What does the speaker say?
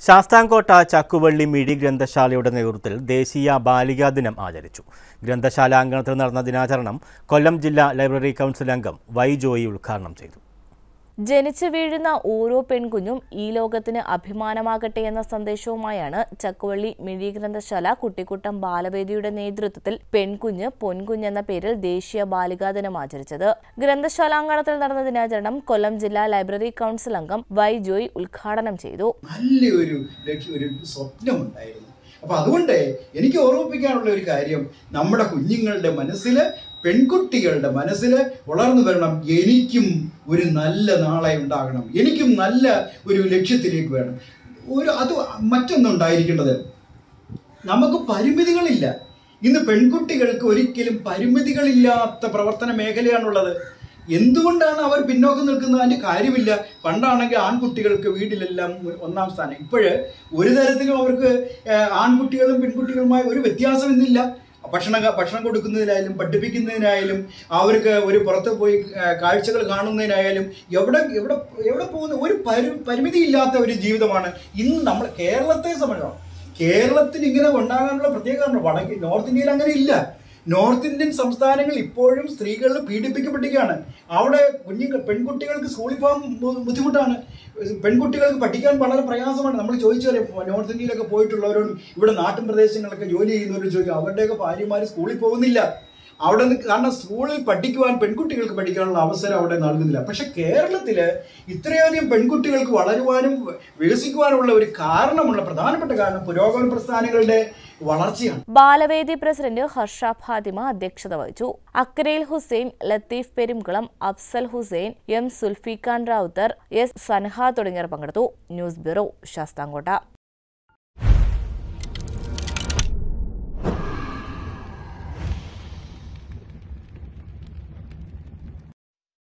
ശാസ്താംകോട്ട ചക്കുവള്ളി മിഴി ഗ്രന്ഥശാലയുടെ നേതൃത്വത്തിൽ ദേശീയ ബാലികാ ദിനം ആചരിച്ചു ഗ്രന്ഥശാല അങ്കണത്തിൽ നടന്ന ദിനാചരണം കൊല്ലം ജില്ലാ ലൈബ്രറി കൗൺസിൽ അംഗം വൈ ജോയി ഉദ്ഘാടനം ചെയ്തു ജനിച്ചു വീഴുന്ന ഓരോ പെൺകുഞ്ഞും ഈ ലോകത്തിന് അഭിമാനമാകട്ടെ എന്ന സന്ദേശവുമായാണ് ചക്കുവള്ളി മിഴി ഗ്രന്ഥശാല കുട്ടിക്കുട്ടം ബാലവേദിയുടെ നേതൃത്വത്തിൽ പെൺകുഞ്ഞ് പൊൻകുഞ്ഞ് എന്ന പേരിൽ ദേശീയ ബാലികാ ദിനം ആചരിച്ചത് ഗ്രന്ഥശാലാങ്കണത്തിൽ നടന്ന ദിനാചരണം കൊല്ലം ജില്ലാ ലൈബ്രറി കൗൺസിൽ അംഗം വൈ ജോയ് ഉദ്ഘാടനം ചെയ്തു നല്ലൊരു ലക്ഷ്യം ഒരു സ്വപ്നമുണ്ടായിരുന്നു അപ്പൊ അതുകൊണ്ട് എനിക്ക് ഓർമ്മിപ്പിക്കാനുള്ള ഒരു കാര്യം നമ്മുടെ കുഞ്ഞുങ്ങളുടെ മനസ്സിൽ പെൺകുട്ടികളുടെ മനസ്സിൽ വളർന്നു വരണം എനിക്കും ഒരു നല്ല നാളെ ഉണ്ടാകണം എനിക്കും നല്ല ഒരു ലക്ഷ്യത്തിലേക്ക് വേണം ഒരു അത് മറ്റൊന്നുണ്ടായിരിക്കേണ്ടത് നമുക്ക് പരിമിതികളില്ല ഇന്ന് പെൺകുട്ടികൾക്ക് ഒരിക്കലും പരിമിതികളില്ലാത്ത പ്രവർത്തന മേഖലയാണുള്ളത് എന്തുകൊണ്ടാണ് അവർ പിന്നോക്കം നിൽക്കുന്നത് അതിന്റെ കാര്യമില്ല പണ്ടാണെങ്കിൽ ആൺകുട്ടികൾക്ക് വീട്ടിലെല്ലാം ഒന്നാം സ്ഥാനം ഇപ്പോഴ് ഒരു തരത്തിലും അവർക്ക് ഏഹ്, ആൺകുട്ടികളും പെൺകുട്ടികളുമായി ഒരു വ്യത്യാസം ഇന്നില്ല ഭക്ഷണ ഭക്ഷണം കൊടുക്കുന്നതിനായാലും പഠിപ്പിക്കുന്നതിനായാലും അവർക്ക് ഒരു പുറത്ത് പോയി ഏഹ്, കാഴ്ചകൾ കാണുന്നതിനായാലും എവിടെ എവിടെ എവിടെ പോകുന്ന ഒരു പരി പരിമിതിയില്ലാത്ത ഒരു ജീവിതമാണ് ഇന്ന് നമ്മൾ കേരളത്തെ സംബന്ധിച്ചോ കേരളത്തിന് ഇങ്ങനെ ഉണ്ടാകാനുള്ള പ്രത്യേക കാരണം വടക്ക് നോർത്ത് ഇന്ത്യയിൽ അങ്ങനെ ഇല്ല നോർത്ത് ഇന്ത്യൻ സംസ്ഥാനങ്ങൾ ഇപ്പോഴും സ്ത്രീകൾ പീഡിപ്പിക്കപ്പെട്ടിരിക്കുകയാണ് അവിടെ കുഞ്ഞുങ്ങൾ പെൺകുട്ടികൾക്ക് സ്കൂളിൽ പോകാൻ ബു- ബുദ്ധിമുട്ടാണ് പെൺകുട്ടികൾക്ക് പഠിക്കാൻ വളരെ പ്രയാസമാണ് നമ്മൾ ചോദിച്ചാലേ നോർത്ത് ഇന്ത്യയിലൊക്കെ പോയിട്ടുള്ളവരോടും ഇവിടെ നാട്ടിൻ പ്രദേശങ്ങളിലൊക്കെ ജോലി ചെയ്യുന്നവരോട് ചോദിക്കും അവരുടെയൊക്കെ ഭാര്യമാർ സ്കൂളിൽ പോകുന്നില്ല അവിടെ നിന്ന് കാരണം സ്കൂളിൽ പഠിക്കുവാൻ പെൺകുട്ടികൾക്ക് പഠിക്കാനുള്ള അവസരം അവിടെ നൽകുന്നില്ല പക്ഷെ കേരളത്തിൽ ഇത്രയധികം പെൺകുട്ടികൾക്ക് വളരുവാനും വികസിക്കുവാനുള്ള ഒരു കാരണമുള്ള പ്രധാനപ്പെട്ട കാരണം പുരോഗമന പ്രസ്ഥാനങ്ങളുടെ വളർച്ചയാണ് ബാലവേദി പ്രസിഡന്റ് ഹർഷ ഫാത്തിമ അധ്യക്ഷത വഹിച്ചു അക്കരയിൽ ഹുസൈൻ ലത്തീഫ് പെരുംകുളം അഫ്സൽ ഹുസൈൻ എം സുൽഫിഖാൻ റാവുത്തർ എസ് സൻഹ തുടങ്ങിയവർ പങ്കെടുത്തു ന്യൂസ് ബ്യൂറോ ശാസ്താംകോട്ട